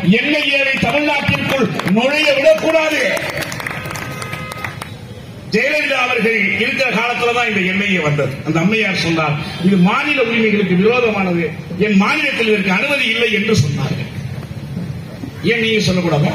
என்ஐஏவை தமிழ்நாட்டிற்குள் நுழைய விடக்கூடாது ஜெயலலிதா அவர்கள் இருக்கிற காலத்துல தான் இந்த எண்ணெயை வந்தது அந்த அம்மையார் சொன்னார் இது மாநில உரிமைகளுக்கு விரோதமானது என் மாநிலத்தில் இதற்கு அனுமதி இல்லை என்று சொன்னார்கள் ஏன் நீங்க சொல்லக்கூடாதா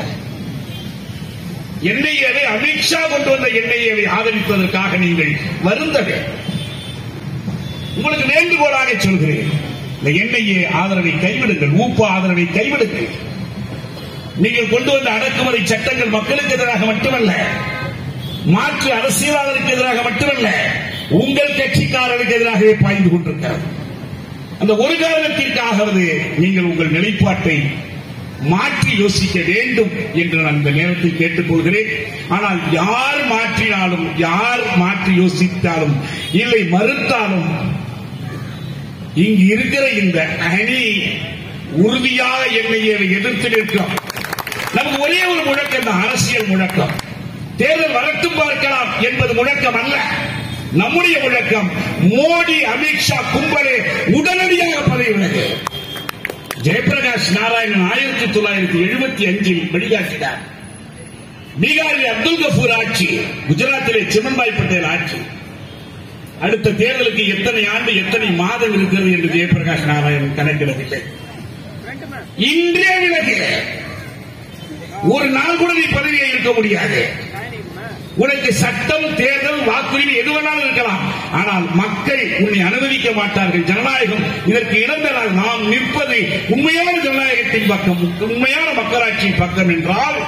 என்ஐஏவை அமித்ஷா கொண்டு வந்த என்ஐஏவை ஆதரிப்பதற்காக நீங்கள் வருந்த வேண்டும் உங்களுக்கு வேண்டுகோளாக சொல்கிறேன் இந்த என்ஐஏ ஆதரவை கைவிடுங்கள் ஊப்ப ஆதரவை கைவிடுங்கள் நீங்கள் கொண்டு வந்த அடக்குமுறை சட்டங்கள் மக்களுக்கு எதிராக மட்டுமல்ல மாற்று அரசியலாளருக்கு எதிராக மட்டுமல்ல உங்கள் கட்சிக்காரருக்கு எதிராகவே பாய்ந்து கொண்டிருக்கிறது அந்த ஒரு காரணத்திற்காகவது நீங்கள் உங்கள் நிலைப்பாட்டை மாற்றி யோசிக்க வேண்டும் என்று நான் இந்த நேரத்தில் கேட்டுக்கொள்கிறேன் ஆனால் யார் மாற்றினாலும் யார் மாற்றி யோசித்தாலும் இல்லை மறுத்தாலும் இங்கு இருக்கிற இந்த அணி உறுதியாக என்னையை எதிர்த்து நிற்கும் நமக்கு ஒரே ஒரு முழக்கம் தான் அரசியல் முழக்கம் தேர்தல் வரட்டும் பார்க்கலாம் என்பது முழக்கம் அல்ல நம்முடைய முழக்கம் மோடி அமித்ஷா கும்பலே உடனடியாக பதவி விலகு ஜெயபிரகாஷ் நாராயணன் ஆயிரத்தி தொள்ளாயிரத்தி எழுபத்தி அஞ்சில் வெளியாக்கினார் பீகாரில் அப்துல் கபூர் ஆட்சி குஜராத்திலே சிமன்பாய் பட்டேல் ஆட்சி அடுத்த தேர்தலுக்கு எத்தனை ஆண்டு எத்தனை மாதம் இருக்கிறது என்று ஜெயபிரகாஷ் நாராயணன் கணக்கிடவில்லை இன்றே விலகு ஒரு நாள் கூட நீ பதவியை இருக்க முடியாது உனக்கு சட்டம் தேர்தல் வாக்குரிமை எது வேணாலும் இருக்கலாம் ஆனால் மக்கள் உன்னை அனுமதிக்க மாட்டார்கள் ஜனநாயகம் இதற்கு இடம் தராது நாம் நிற்பது உண்மையான ஜனநாயகத்தின் பக்கம் உண்மையான மக்களாட்சியின் பக்கம் என்றால்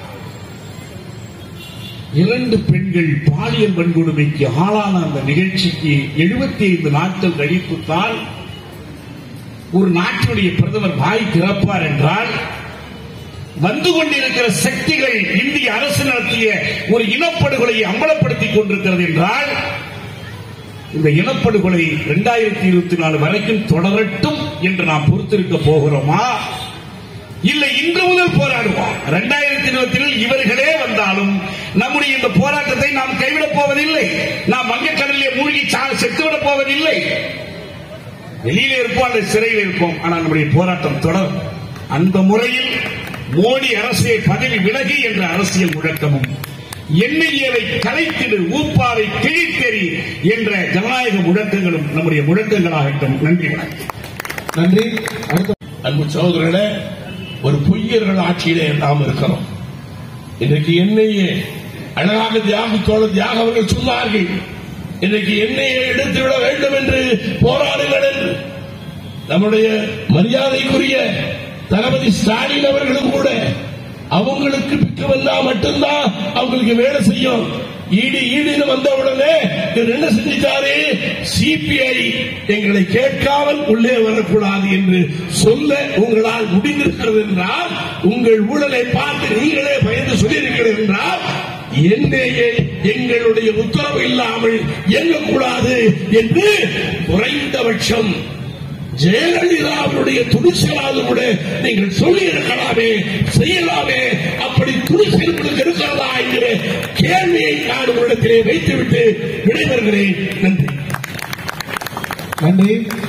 இரண்டு பெண்கள் பாலியல் வன்கொடுமைக்கு ஆளான அந்த நிகழ்ச்சிக்கு எழுபத்தி ஐந்து நாட்கள் கழித்துத்தான் ஒரு நாட்டினுடைய பிரதமர் வாய் திறப்பார் என்றால் வந்து கொண்டிருக்கிற சக்திகள் இந்திய அரசு நடத்திய ஒரு இனப்படுகொலையை அம்பலப்படுத்திக் கொண்டிருக்கிறது என்றால் இந்த இனப்படுகொலை இரண்டாயிரத்தி இருபத்தி நாலு வரைக்கும் தொடரட்டும் என்று நாம் பொறுத்திருக்க போகிறோமா இல்லை இன்று முதல் போராடுவோம் இரண்டாயிரத்தி இருபத்தி இவர்களே வந்தாலும் நம்முடைய இந்த போராட்டத்தை நாம் கைவிடப் போவதில்லை நாம் வங்கக்கடலிலே மூழ்கி சா- செத்துவிடப் போவதில்லை வெளியில இருப்போம் அல்லது சிறையில் இருப்போம் ஆனால் நம்முடைய போராட்டம் தொடரும் அந்த முறையில் மோடி அரசே பதவி விலகி என்ற அரசியல் முழக்கமும் என்ஐஏவை கலைத்திடு ஊப்பாவை கிழித்தெறி என்ற ஜனநாயக முழக்கங்களும் நம்முடைய முழக்கங்களாகட்டும் நன்றி வணக்கம் நன்றி அடுத்த அன்பு சகோதரர்களே ஒரு பொய்யர்கள் ஆட்சியிலே நாம் இருக்கிறோம் இன்றைக்கு என்னையே அழகாக தியாக தோழர் தியாக அவர்கள் சொன்னார்கள் இன்றைக்கு என்னையை எடுத்து விட வேண்டும் என்று போராடுங்கள் என்று நம்முடைய மரியாதைக்குரிய தளபதி ஸ்டாலின் அவர்களும் கூட அவங்களுக்கு பிக்கு வந்தா மட்டும்தான் அவங்களுக்கு வேலை செய்யும் ஈடு ஈடுன்னு வந்த உடனே இவர் என்ன செஞ்சிட்டாரு சிபிஐ எங்களை கேட்காமல் உள்ளே வரக்கூடாது என்று சொல்ல உங்களால் முடிந்திருக்கிறது என்றால் உங்கள் ஊழலை பார்த்து நீங்களே பயந்து சொல்லியிருக்கிறீர்கள் என்றால் என்னையே எங்களுடைய உத்தரவு இல்லாமல் இயங்கக்கூடாது என்று குறைந்தபட்சம் ஜெயலலிதாவுடைய துணிச்சலாவது கூட நீங்கள் சொல்லி இருக்கலாமே செய்யலாமே அப்படி துணிச்சல் உங்களுக்கு இருக்கிறதா என்கிற கேள்வியை நான் உங்களிடத்திலே வைத்துவிட்டு விடைபெறுகிறேன் நன்றி நன்றி